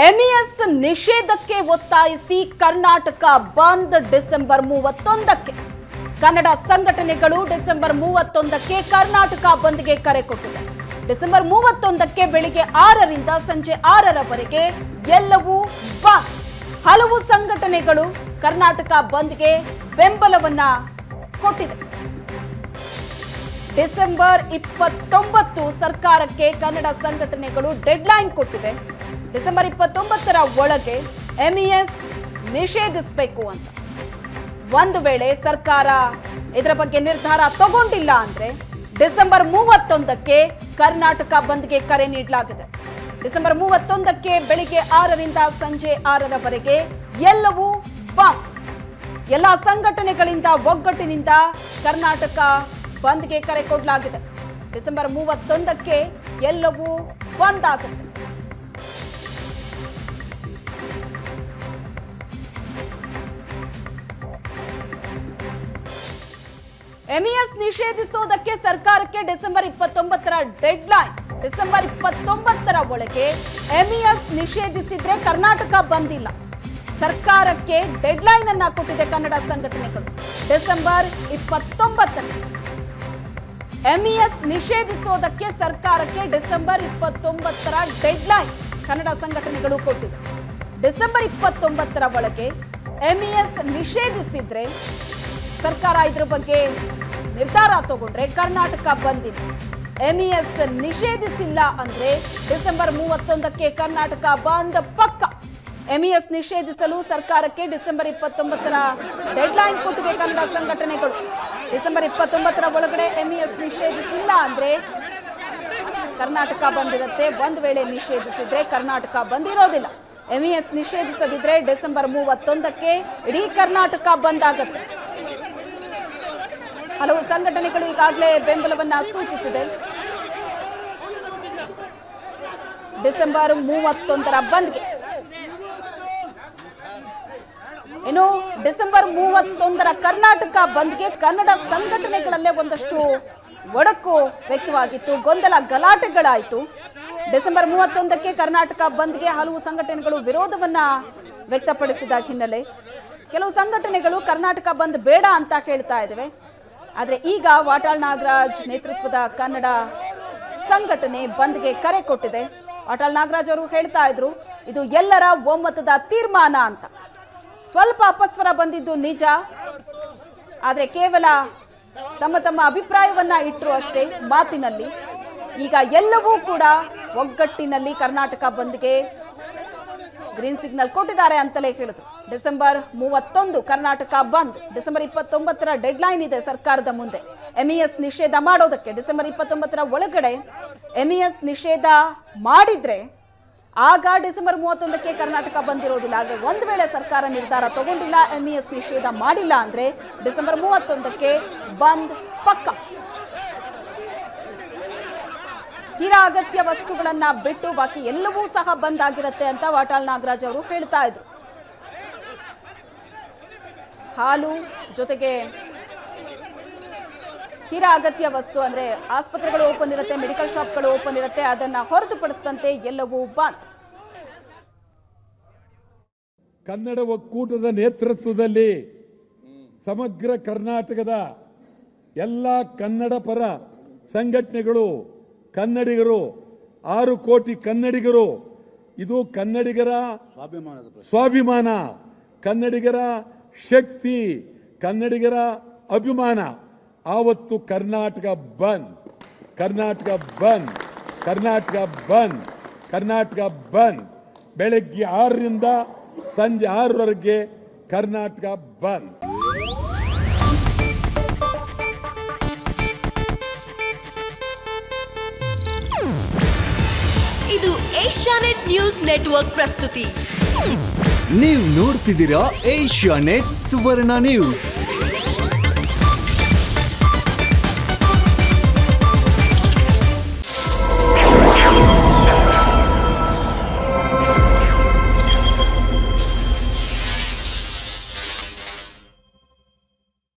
MES ನಿಷೇಧಕ್ಕೆ ಒತ್ತಾಯಿಸಿ ಕರ್ನಾಟಕ ಬಂದ್ December ಮೂವತ್ತೊಂದಕ್ಕೆ Kannada ಸಂಘಟನೆಗಳು ಡಿಸೆಂಬರ್ ಮೂವತ್ತೊಂದಕ್ಕೆ ಕರ್ನಾಟಕ ಬಂದ್ಗೆ ಕರೆ ಕೊಟ್ಟಿದೆ ಡಿಸೆಂಬರ್ ಮೂವತ್ತೊಂದಕ್ಕೆ ಬೆಳಿಗ್ಗೆ ಆರರಿಂದ ಸಂಜೆ ಆರರವರೆಗೆ ಎಲ್ಲವೂ ಬಂದ್ ಹಲವು ಸಂಘಟನೆಗಳು ಕರ್ನಾಟಕ ಬಂದ್ಗೆ ಬೆಂಬಲವನ್ನ ಕೊಟ್ಟಿದೆ ಡಿಸೆಂಬರ್ ಇಪ್ಪತ್ತೊಂಬತ್ತು ಸರ್ಕಾರಕ್ಕೆ ಕನ್ನಡ ಸಂಘಟನೆಗಳು ಡೆಡ್ಲೈನ್ ಕೊಟ್ಟಿವೆ ಡಿಸೆಂಬರ್ ಇಪ್ಪತ್ತೊಂಬತ್ತರ ಒಳಗೆ ಎಂಇಎಸ್ ನಿಷೇಧಿಸಬೇಕು ಅಂತ ಒಂದು ವೇಳೆ ಸರ್ಕಾರ ಇದರ ಬಗ್ಗೆ ನಿರ್ಧಾರ ತಗೊಂಡಿಲ್ಲ ಅಂದ್ರೆ ಡಿಸೆಂಬರ್ ಮೂವತ್ತೊಂದಕ್ಕೆ ಕರ್ನಾಟಕ ಬಂದ್ಗೆ ಕರೆ ನೀಡಲಾಗಿದೆ ಡಿಸೆಂಬರ್ ಮೂವತ್ತೊಂದಕ್ಕೆ ಬೆಳಿಗ್ಗೆ ಆರರಿಂದ ಸಂಜೆ ಆರರವರೆಗೆ ಎಲ್ಲವೂ ಬಂದ್ ಎಲ್ಲ ಸಂಘಟನೆಗಳಿಂದ ಒಗ್ಗಟ್ಟಿನಿಂದ ಕರ್ನಾಟಕ ಬಂದ್ಗೆ ಕರೆ ಕೊಡಲಾಗಿದೆ ಡಿಸೆಂಬರ್ ಮೂವತ್ತೊಂದಕ್ಕೆ ಎಲ್ಲವೂ ಬಂದ್ ಆಗುತ್ತೆ ಎಂಇಎಸ್ ನಿಷೇಧಿಸೋದಕ್ಕೆ ಸರ್ಕಾರಕ್ಕೆ ಡಿಸೆಂಬರ್ ಇಪ್ಪತ್ತೊಂಬತ್ತರ ಡೆಡ್ಲೈನ್ ಡಿಸೆಂಬರ್ ಇಪ್ಪತ್ತೊಂಬತ್ತರ ಒಳಗೆ ಎಂಇಎಸ್ ನಿಷೇಧಿಸಿದ್ರೆ ಕರ್ನಾಟಕ ಬಂದಿಲ್ಲ ಸರ್ಕಾರಕ್ಕೆ ಡೆಡ್ಲೈನ್ ಅನ್ನ ಕೊಟ್ಟಿದೆ ಕನ್ನಡ ಸಂಘಟನೆಗಳು ಡಿಸೆಂಬರ್ ಇಪ್ಪತ್ತೊಂಬತ್ತಕ್ಕೆ ಎಂಇಎಸ್ ನಿಷೇಧಿಸೋದಕ್ಕೆ ಸರ್ಕಾರಕ್ಕೆ ಡಿಸೆಂಬರ್ ಇಪ್ಪತ್ತೊಂಬತ್ತರ ಡೆಡ್ಲೈನ್ ಕನ್ನಡ ಸಂಘಟನೆಗಳು ಕೊಟ್ಟಿದೆ ಡಿಸೆಂಬರ್ ಇಪ್ಪತ್ತೊಂಬತ್ತರ ಒಳಗೆ ಎಂಇಎಸ್ ನಿಷೇಧಿಸಿದ್ರೆ ಸರ್ಕಾರ ಇದ್ರ ಬಗ್ಗೆ ನಿರ್ಧಾರ ತಗೊಂಡ್ರೆ ಕರ್ನಾಟಕ ಬಂದಿಲ್ಲ ಎಂಇಎಸ್ ನಿಷೇಧಿಸಿಲ್ಲ ಅಂದ್ರೆ ಡಿಸೆಂಬರ್ ಮೂವತ್ತೊಂದಕ್ಕೆ ಕರ್ನಾಟಕ ಬಂದ್ ಪಕ್ಕ ಎಂಇಎಸ್ ನಿಷೇಧಿಸಲು ಸರ್ಕಾರಕ್ಕೆ ಡಿಸೆಂಬರ್ ಇಪ್ಪತ್ತೊಂಬತ್ತರ ಡೆಡ್ಲೈನ್ ಕೊಟ್ಟಿದೆ ಕನ್ನಡ ಸಂಘಟನೆಗಳು ಡಿಸೆಂಬರ್ ಇಪ್ಪತ್ತೊಂಬತ್ತರ ಒಳಗಡೆ ಎಂಇಎಸ್ ನಿಷೇಧಿಸಿಲ್ಲ ಅಂದ್ರೆ ಕರ್ನಾಟಕ ಬಂದಿರುತ್ತೆ ಒಂದ್ ವೇಳೆ ನಿಷೇಧಿಸಿದ್ರೆ ಕರ್ನಾಟಕ ಬಂದಿರೋದಿಲ್ಲ ಎಂಇಎಸ್ ನಿಷೇಧಿಸದಿದ್ರೆ ಡಿಸೆಂಬರ್ ಮೂವತ್ತೊಂದಕ್ಕೆ ಇಡೀ ಕರ್ನಾಟಕ ಬಂದ್ ಆಗತ್ತೆ ಹಲವು ಸಂಘಟನೆಗಳು ಈಗಾಗಲೇ ಬೆಂಬಲವನ್ನ ಸೂಚಿಸಿದೆ ಡಿಸೆಂಬರ್ ಮೂವತ್ತೊಂದರ ಬಂದ್ಗೆ ಇನ್ನು ಡಿಸೆಂಬರ್ ಮೂವತ್ತೊಂದರ ಕರ್ನಾಟಕ ಬಂದ್ಗೆ ಕನ್ನಡ ಸಂಘಟನೆಗಳಲ್ಲೇ ಒಂದಷ್ಟು ಒಡಕು ವ್ಯಕ್ತವಾಗಿತ್ತು ಗೊಂದಲ ಗಲಾಟೆಗಳಾಯಿತು ಡಿಸೆಂಬರ್ ಮೂವತ್ತೊಂದಕ್ಕೆ ಕರ್ನಾಟಕ ಬಂದ್ಗೆ ಹಲವು ಸಂಘಟನೆಗಳು ವಿರೋಧವನ್ನ ವ್ಯಕ್ತಪಡಿಸಿದ ಹಿನ್ನೆಲೆ ಕೆಲವು ಸಂಘಟನೆಗಳು ಕರ್ನಾಟಕ ಬಂದ್ ಬೇಡ ಅಂತ ಕೇಳ್ತಾ ಇದ್ದೇವೆ ಆದರೆ ಈಗ ವಾಟಾಳ್ ನಾಗರಾಜ್ ನೇತೃತ್ವದ ಕನ್ನಡ ಸಂಘಟನೆ ಬಂದ್ಗೆ ಕರೆ ಕೊಟ್ಟಿದೆ ವಾಟಾಳ್ ನಾಗರಾಜ್ ಅವರು ಹೇಳ್ತಾ ಇದ್ರು ಇದು ಎಲ್ಲರ ಒಮ್ಮತದ ತೀರ್ಮಾನ ಅಂತ ಸ್ವಲ್ಪ ಅಪಸ್ವರ ಬಂದಿದ್ದು ನಿಜ ಆದರೆ ಕೇವಲ ತಮ್ಮ ತಮ್ಮ ಅಭಿಪ್ರಾಯವನ್ನ ಇಟ್ಟರು ಅಷ್ಟೇ ಮಾತಿನಲ್ಲಿ ಈಗ ಎಲ್ಲವೂ ಕೂಡ ಒಗ್ಗಟ್ಟಿನಲ್ಲಿ ಕರ್ನಾಟಕ ಬಂದ್ಗೆ ಗ್ರೀನ್ ಸಿಗ್ನಲ್ ಕೊಟ್ಟಿದ್ದಾರೆ ಅಂತಲೇ ಹೇಳಿದ್ರು ಡಿಸೆಂಬರ್ ಮೂವತ್ತೊಂದು ಕರ್ನಾಟಕ ಬಂದ್ ಡಿಸೆಂಬರ್ ಇಪ್ಪತ್ತೊಂಬತ್ತರ ಡೆಡ್ಲೈನ್ ಇದೆ ಸರ್ಕಾರದ ಮುಂದೆ ಎಂಇಎಸ್ ನಿಷೇಧ ಮಾಡೋದಕ್ಕೆ ಡಿಸೆಂಬರ್ ಇಪ್ಪತ್ತೊಂಬತ್ತರ ಒಳಗಡೆ ಎಂಇಎಸ್ ನಿಷೇಧ ಮಾಡಿದ್ರೆ ಆಗ ಡಿಸೆಂಬರ್ ಮೂವತ್ತೊಂದಕ್ಕೆ ಕರ್ನಾಟಕ ಬಂದಿರೋದಿಲ್ಲ ಆದರೆ ಒಂದು ವೇಳೆ ಸರ್ಕಾರ ನಿರ್ಧಾರ ತಗೊಂಡಿಲ್ಲ ಎಂಇಎಸ್ ನಿಷೇಧ ಮಾಡಿಲ್ಲ ಅಂದ್ರೆ ಡಿಸೆಂಬರ್ ಮೂವತ್ತೊಂದಕ್ಕೆ ಬಂದ್ ಪಕ್ಕ ತೀರಾ ಅಗತ್ಯ ವಸ್ತುಗಳನ್ನ ಬಿಟ್ಟು ಬಾಕಿ ಎಲ್ಲವೂ ಸಹ ಬಂದ್ ಆಗಿರುತ್ತೆ ಅಂತ ವಾಟಾಳ್ ನಾಗರಾಜ್ ಅವರು ಹೇಳ್ತಾ ಇದ್ರು ಹಾಲು ಜೊತೆಗೆ ತೀರಾ ಅಗತ್ಯ ವಸ್ತು ಅಂದ್ರೆ ಆಸ್ಪತ್ರೆಗಳು ಓಪನ್ ಇರುತ್ತೆ ಮೆಡಿಕಲ್ ಶಾಪ್ಗಳು ಓಪನ್ ಇರುತ್ತೆ ಅದನ್ನ ಹೊರತುಪಡಿಸಿದಂತೆ ಎಲ್ಲವೂ ಬಂದ್ ಕನ್ನಡ ಒಕ್ಕೂಟದ ನೇತೃತ್ವದಲ್ಲಿ ಸಮಗ್ರ ಕರ್ನಾಟಕದ ಎಲ್ಲ ಕನ್ನಡ ಪರ ಸಂಘಟನೆಗಳು ಕನ್ನಡಿಗರು ಆರು ಕೋಟಿ ಕನ್ನಡಿಗರು ಇದು ಕನ್ನಡಿಗರ ಸ್ವಾಭಿಮಾನದ ಪ್ರಶ್ನೆ ಸ್ವಾಭಿಮಾನ ಕನ್ನಡಿಗರ ಶಕ್ತಿ ಕನ್ನಡಿಗರ ಅಭಿಮಾನ ಆವತ್ತು ಕರ್ನಾಟಕ ಬಂದ್ ಕರ್ನಾಟಕ ಬಂದ್ ಕರ್ನಾಟಕ ಬಂದ್ ಕರ್ನಾಟಕ ಬಂದ್ ಬೆಳಗ್ಗೆ ಆರರಿಂದ ಸಂಜೆ ಆರರವರೆಗೆ ಕರ್ನಾಟಕ ಬಂದ್ ಇದು ಏಷ್ಯಾನೆಟ್ ನ್ಯೂಸ್ ನೆಟ್ವರ್ಕ್ ಪ್ರಸ್ತುತಿ ನೀವು ನೋಡ್ತಿದ್ದೀರಾ ಏಷ್ಯಾ ನೆಟ್ ಸುವರ್ಣ ನ್ಯೂಸ್